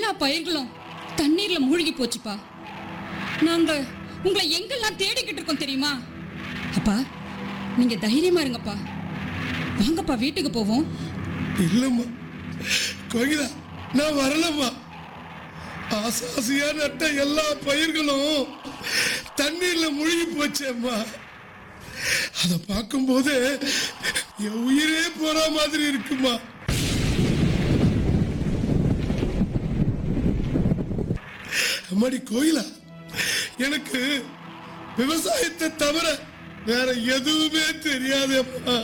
எல்லா பயிர்களும் தண்ணீர்ல மூழ்கி போச்சுப்பா நாங்க உங்களை எங்கெல்லாம் தேடிக்கிட்டு இருக்கோம் தெரியுமா அப்பா நீங்க தைரியமா இருங்கப்பா வாங்கப்பா வீட்டுக்கு போவோம் இல்லம்மா கோகிலா நான் வரலம்மா ஆசாசியா நட்ட எல்லா பயிர்களும் தண்ணீர்ல முழுகி போச்சேம்மா அதை பார்க்கும்போது என் உயிரே போற மாதிரி இருக்குமா அம்மாடி கோயிலா எனக்கு விவசாயத்தை தவிர வேற எதுவுமே தெரியாதேம்மா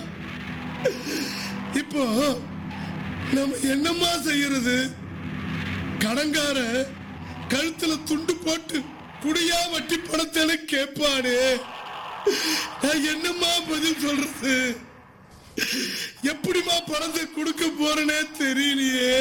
இப்போ நம்ம என்னம்மா செய்யறது கடங்கார கழுத்துல துண்டு போட்டு குடியா வட்டி பணத்தை கேட்பானே நான் என்னம்மா பதில் சொல்றது எப்படிம்மா பணத்தை கொடுக்க போறேனே தெரியலையே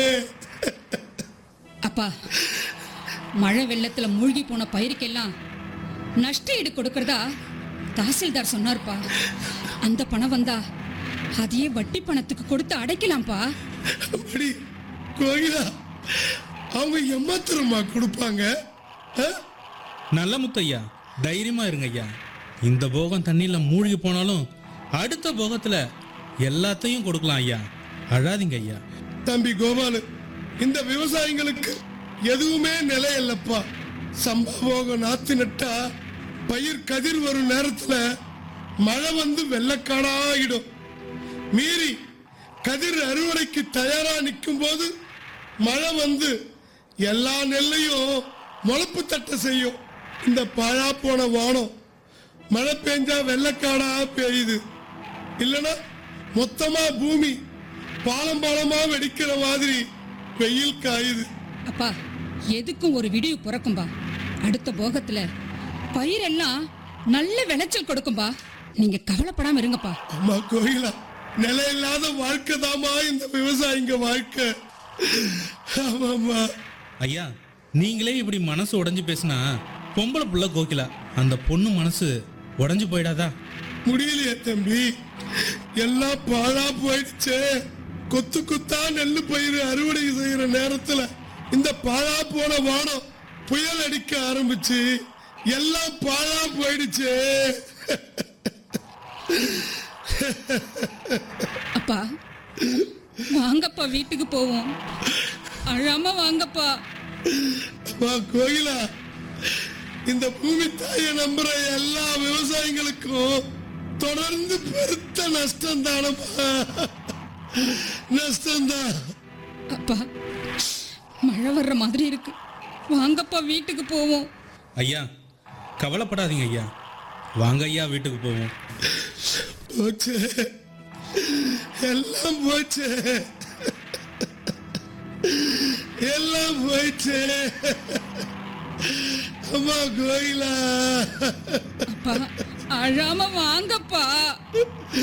அப்பா மழை வெள்ளத்துல மூழ்கி போன பயிருக்கெல்லாம் நஷ்ட ஈடு கொடுக்கறதா தாசில்தார் சொன்னார்ப்பா அந்த பணம் வந்தா அதையே வட்டி பணத்துக்கு கொடுத்து அடைக்கலாம்ப்பா அப்படி கோகிலா அவங்க எம்மாத்திரமா கொடுப்பாங்க ஆ? நல்ல முத்தையா தைரியமா இருங்க ஐயா இந்த போகம் தண்ணியில மூழ்கி போனாலும் அடுத்த போகத்துல எல்லாத்தையும் கொடுக்கலாம் ஐயா அழாதீங்க ஐயா தம்பி கோபாலு இந்த விவசாயிங்களுக்கு எதுவுமே நிலை இல்லப்பா சம்பவோகம் நாத்து நட்டா பயிர் கதிர் வரும் நேரத்துல மழை வந்து வெள்ளக்காடாயிடும் மீறி கதிர் அறுவடைக்கு தயாரா நிற்கும் போது மழை வந்து எல்லா நெல்லையும் முளப்பு தட்ட செய்யும் இந்த பாழா போன வானம் மழை பெஞ்சா வெள்ளக்காடா பெய்யுது இல்லனா மொத்தமா பூமி பாலம் பாலமா வெடிக்கிற மாதிரி வெயில் காயுது அப்பா எதுக்கும் ஒரு விடிவு பிறக்கும்பா அடுத்த போகத்துல பயிரெல்லாம் நல்ல விளைச்சல் கொடுக்கும்பா நீங்க கவலைப்படாம இருங்கப்பா அம்மா கோயிலா நிலை இல்லாத வாழ்க்கை தாமா இந்த விவசாயிங்க வாழ்க்கை ஆமாம்மா ஐயா நீங்களே இப்படி மனசு உடைஞ்சு பேசினா பொம்பளை புள்ள கோகிலா அந்த பொண்ணு மனசு உடைஞ்சு போயிடாதா முடியலையே தம்பி எல்லாம் பாழா போயிடுச்சே கொத்து கொத்தா நெல்லு பயிர் அறுவடை செய்யற நேரத்துல இந்த பாழா போன வானம் புயல் அடிக்க ஆரம்பிச்சு எல்லாம் பாழா போயிடுச்சே அப்பா வாங்கப்பா வீட்டுக்கு போவோம் அழாம வாங்கப்பா அம்மா கோயிலா இந்த பூமி தாயை நம்புற எல்லா விவசாயிகளுக்கும் தொடர்ந்து பெருத்த நஷ்டம் தானப்பா நஷ்டம்தான் அப்பா மழை வர்ற மாதிரி இருக்கு வாங்கப்பா வீட்டுக்கு போவோம் ஐயா கவலைப்படாதீங்க ஐயா வாங்க ஐயா வீட்டுக்கு போவோம் போச்சு எல்லாம் போச்சு எல்லாம் போயிடுச்சு அம்மா கோயிலா அப்பா அழாம வாங்கப்பா